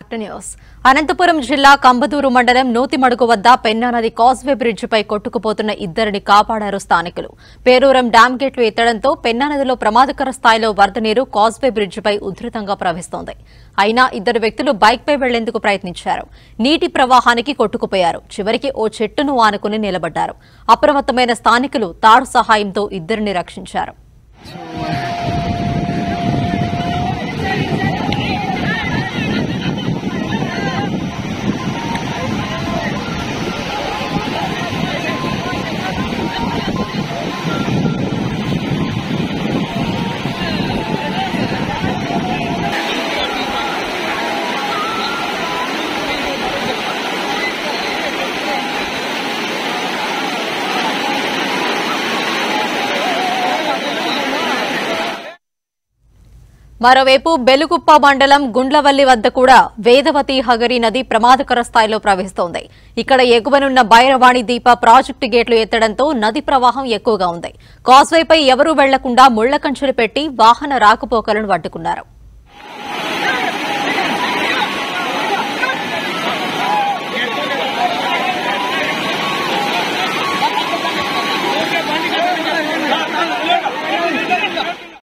back to news Anantapuram జిల్లా కంబదూరు మండలం నూతిమడుగు వద్ద పెన్నా నది కాస్వే బ్రిడ్జిపై కొట్టుకుపోతున్న ఇద్దరిని కాపాడారు స్థానికులు పేరూరం డ్యాం గేట్లు ఎత్తడంతో పెన్నా నదిలో ప్రమాదకర స్థాయిలో వరద నీరు కాస్వే బ్రిడ్జిపై ఉధృతంగా ప్రవహిస్తోంది అయినా ఇద్దరు వ్యక్తులు బైక్పై వెళ్లేందుకు ప్రయత్నించారు నీటి ప్రవాహానికి కొట్టుకుపోయారు చివరికి ఓ చెట్టును ఆనుకుని నిలబడ్డారు అప్రమత్తమైన స్థానికులు తాడు సహాయంతో ఇద్దరిని రక్షించారు మరోవైపు బెలుగుప్ప మండలం గుండ్లవల్లి వద్ద కూడా వేదవతి హగరి నది ప్రమాదకర స్థాయిలో ప్రవహిస్తోంది ఇక్కడ ఎగువనున్న భైరవాణి దీప ప్రాజెక్టు గేట్లు ఎత్తడంతో నది ప్రవాహం ఎక్కువగా ఉంది కాస్వేపై ఎవరూ వెళ్లకుండా ముళ్ల కంచెలు పెట్టి వాహన రాకపోకలను అడ్డుకున్నారు